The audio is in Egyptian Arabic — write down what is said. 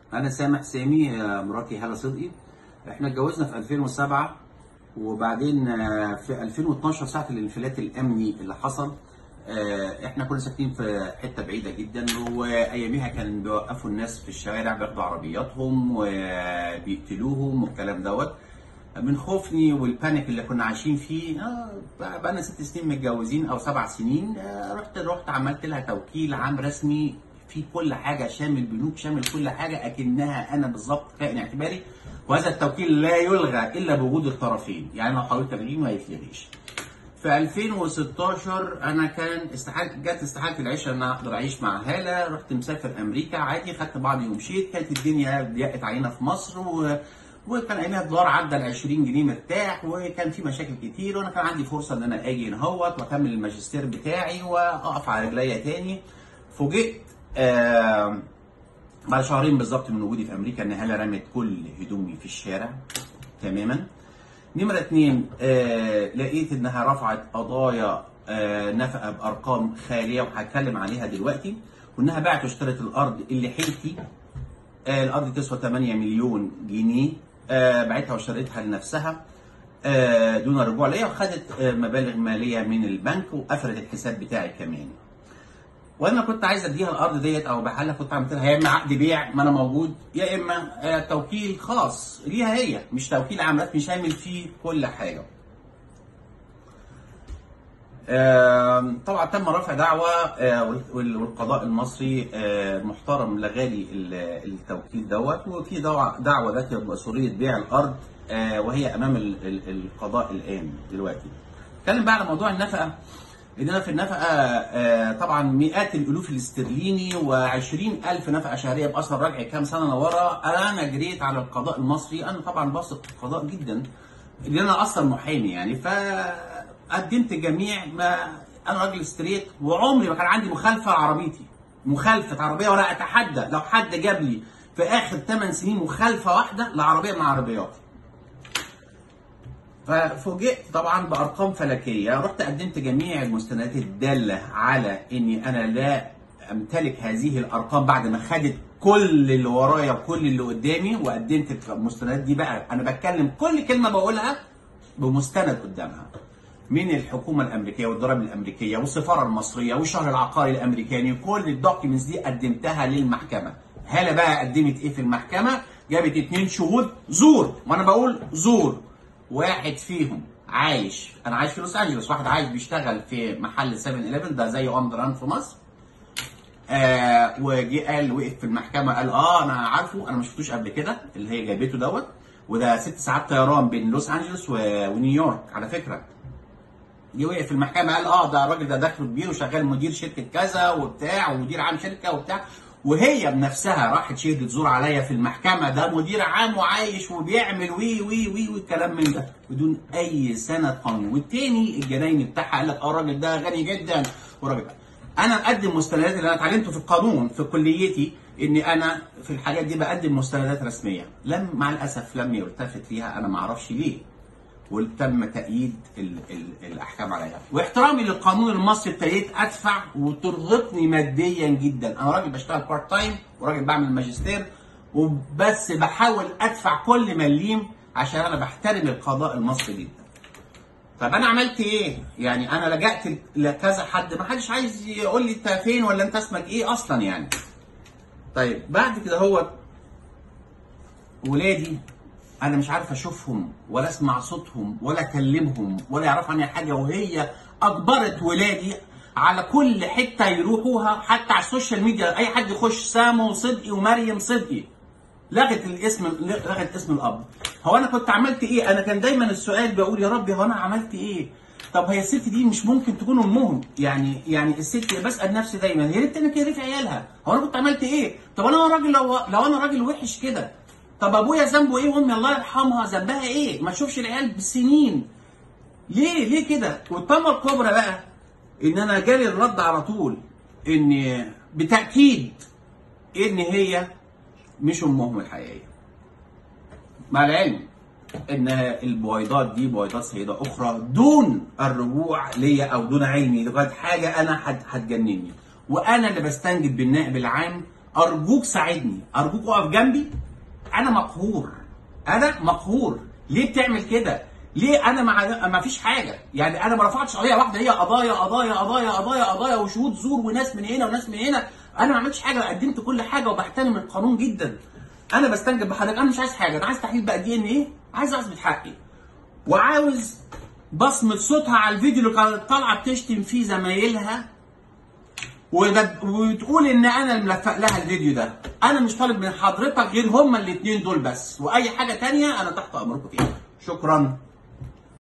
انا سامح سامي آه، مراتي هاله صدقي احنا اتجوزنا في 2007 وبعدين آه، في 2012 ساعه الانفلات الامني اللي حصل آه، احنا كنا ساكنين في حته بعيده جدا واياميها كان بيوقفوا الناس في الشوارع بياخدوا عربياتهم وبيقتلوهم والكلام دوت من خوفني والبانيك اللي كنا عايشين فيه آه، بقى لنا ست سنين متجوزين او سبع سنين آه، رحت رحت عملت لها توكيل عام رسمي في كل حاجه شامل بنوك شامل كل حاجه اكنها انا بالظبط كائن اعتباري وهذا التوكيل لا يلغى الا بوجود الطرفين يعني لو حاولت الغيه ما يتلغيش في 2016 انا كان استحاله جت استحاله العيشه ان انا اقدر اعيش مع هاله رحت مسافر امريكا عادي خدت بعضي ومشيت كانت الدنيا ضيقت علينا في مصر و... وكان ايامها الدولار عدى ال 20 جنيه مرتاح وكان في مشاكل كتير وانا كان عندي فرصه ان انا اجي هنا اهوت واكمل الماجستير بتاعي واقف على رجليا تاني فوجئت آه بعد شهرين بالظبط من وجودي في امريكا ان هاله رمت كل هدومي في الشارع تماما نمرة اتنين آه لقيت انها رفعت قضايا آه نفقة بارقام خالية وهتكلم عليها دلوقتي وانها باعت واشترت الارض اللي حيلتي آه الارض تسوى 8 مليون جنيه آه باعتها واشتريتها لنفسها آه دون رجوع ليا وخدت آه مبالغ مالية من البنك وقفلت الحساب بتاعي كمان وانا كنت عايز اديها الارض ديت او بحالها كنت عملت لها يا اما عقد بيع ما انا موجود يا اما آه، توكيل خاص ليها هي مش توكيل عام مش شامل فيه كل حاجه. آم، طبعا تم رفع دعوى آه، وال- والقضاء المصري آه، محترم لغالي ال- التوكيل دوت وفي دعوى دعوى ذات مسؤوليه بيع الارض آه، وهي امام ال- ال- القضاء الان دلوقتي. اتكلم بقى على موضوع النفقه ان انا في النفقه آه، طبعا مئات الالوف الاسترليني و20 الف نفقه شهريه باثر رجعي كام سنه لورا انا جريت على القضاء المصري انا طبعا بثق في القضاء جدا لان انا اصلا محامي يعني فقدمت جميع ما انا راجل ستريت وعمري ما كان عندي مخالفه لعربيتي مخالفه عربيه ولا اتحدى لو حد جاب لي في اخر 8 سنين مخالفه واحده لعربيه من عربياتي ففوجئت طبعا بارقام فلكيه رحت قدمت جميع المستندات الداله على اني انا لا امتلك هذه الارقام بعد ما خدت كل اللي ورايا وكل اللي قدامي وقدمت المستندات دي بقى انا بتكلم كل كلمه بقولها بمستند قدامها من الحكومه الامريكيه والضرائب الامريكيه والسفاره المصريه والشهر العقاري الامريكاني كل الدوكيومنتس دي قدمتها للمحكمه هلا بقى قدمت ايه في المحكمه جابت اتنين شهود زور وانا بقول زور واحد فيهم عايش انا عايش في لوس انجلوس واحد عايش بيشتغل في محل 7 11 ده زي اون ران في مصر آه وجي قال وقف في المحكمه قال اه انا عارفه انا ما شفتوش قبل كده اللي هي جايبته دوت وده ست ساعات طيران بين لوس انجلوس و- ونيويورك على فكره جه وقف في المحكمه قال اه ده الراجل ده دخله كبير وشغال مدير شركه كذا وبتاع ومدير عام شركه وبتاع وهي بنفسها راحت شهدت زور عليا في المحكمه ده مدير عام وعايش وبيعمل وي وي وي والكلام من ده بدون اي سند قانوني والتاني الجنايني بتاعها قال لك اه الراجل ده غني جدا وراجل انا اقدم مستندات اللي انا اتعلمته في القانون في كليتي اني انا في الحاجات دي بقدم مستندات رسميه لم مع الاسف لم يلتفت ليها انا ما اعرفش ليه وتم تأييد ال ال الأحكام عليها واحترامي للقانون المصري ابتديت أدفع وترهقني ماديا جدا أنا راجل بشتغل بارت تايم وراجل بعمل ماجستير وبس بحاول أدفع كل مليم عشان أنا بحترم القضاء المصري جدا طب انا عملت ايه؟ يعني انا لجأت لكذا حد ما حدش عايز يقول لي انت فين ولا انت اسمك ايه اصلا يعني. طيب بعد كده هو ولادي انا مش عارف اشوفهم ولا اسمع صوتهم ولا اكلمهم ولا يعرفوا عني حاجه وهي اجبرت ولادي على كل حته يروحوها حتى على السوشيال ميديا اي حد يخش سامو صدقي ومريم صدقي لغت الاسم لغت اسم الاب هو انا كنت عملت ايه انا كان دايما السؤال بقول يا ربي هو انا عملت ايه طب هي الست دي مش ممكن تكون امهم يعني يعني الست بسال نفسي دايما يا ريت انا كده في عيالها هو انا كنت عملت ايه طب انا راجل لو لو انا راجل وحش كده طب ابويا ذنبه ايه وامي الله يرحمها ذنبها ايه ما تشوفش العيال بالسنين ليه ليه كده والطامه الكبرى بقى ان انا جالي الرد على طول ان بالتاكيد ان هي مش امهم الحقيقيه مع العلم ان البويضات دي بويضات سيده اخرى دون الرجوع ليا او دون علمي لغايه حاجه انا هت- هتجنني وانا اللي بستنجد بالنائب العام ارجوك ساعدني ارجوك اقف جنبي انا مقهور انا مقهور ليه بتعمل كده ليه انا مع ما فيش حاجه يعني انا ما رفعتش قضيه واحده هي قضايا قضايا قضايا قضايا قضايا وشهود زور وناس من هنا وناس من هنا انا ما عملتش حاجه قدمت كل حاجه وبحترم القانون جدا انا بستنجد بحضرتك انا مش عايز حاجه انا عايز تحليل بقى دي ان ايه عايز اثبت حقي وعاوز بصمه صوتها على الفيديو اللي كانت طالعه بتشتم فيه زمايلها وبد- وتقول ان انا اللي ملفق لها الفيديو ده انا مش طالب من حضرتك غير هما الاثنين دول بس واي حاجه تانية انا تحت امركم فيها شكرا